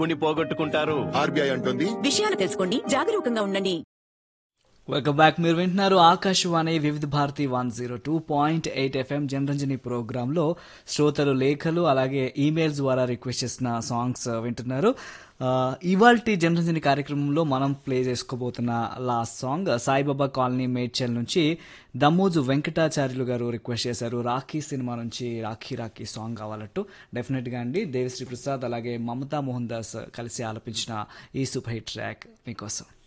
ని పోగొట్టుకుంటారు ఆర్బీఐ అంటుంది విషయాలు తెలుసుకోండి జాగరూకంగా ఉండండి వెల్కమ్ బ్యాక్ మీరు వింటున్నారు Akashvani Vividha Bharati one zero two point eight FM Janaranjani ప్రోగ్రాంలో శ్రోతలు లేఖలు అలాగే ఈమెయిల్స్ ద్వారా రిక్వెస్ట్ చేసిన సాంగ్స్ వింటున్నారు ఇవాల్టి జనరంజని కార్యక్రమంలో మనం ప్లే చేసుకోబోతున్న last song Saibaba colony Medchal నుంచి దమ్మోజు వెంకటాచార్యులు గారు రిక్వెస్ట్ చేశారు రాఖీ సినిమా నుంచి రాఖీ రాఖీ సాంగ్ కావాలట్టు డెఫినెట్గా అండి దేవిశ్రీ ప్రసాద్ అలాగే మమతా మోహన్ దాస్ కలిసి ఆలపించిన ఈ సూపర్ హిట్ ట్రాక్ మీకోసం